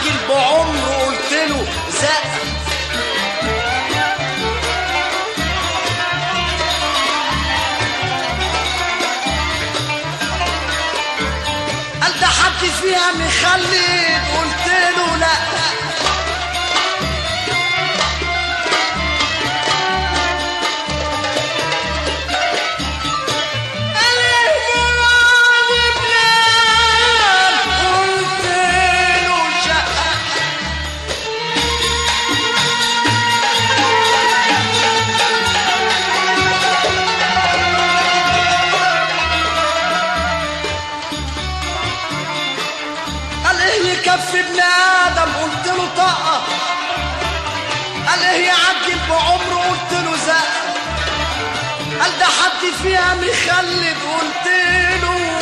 عجل بعمره قلت له زق قال ده حد فيها مخلد قلت له لا قال المراد بلال قلت له شقة قال ايه يكفي ابن ادم قلت له طاقه قال ايه يعجل بعمره قلت له زق قال ده حد فيها مخلد قلت له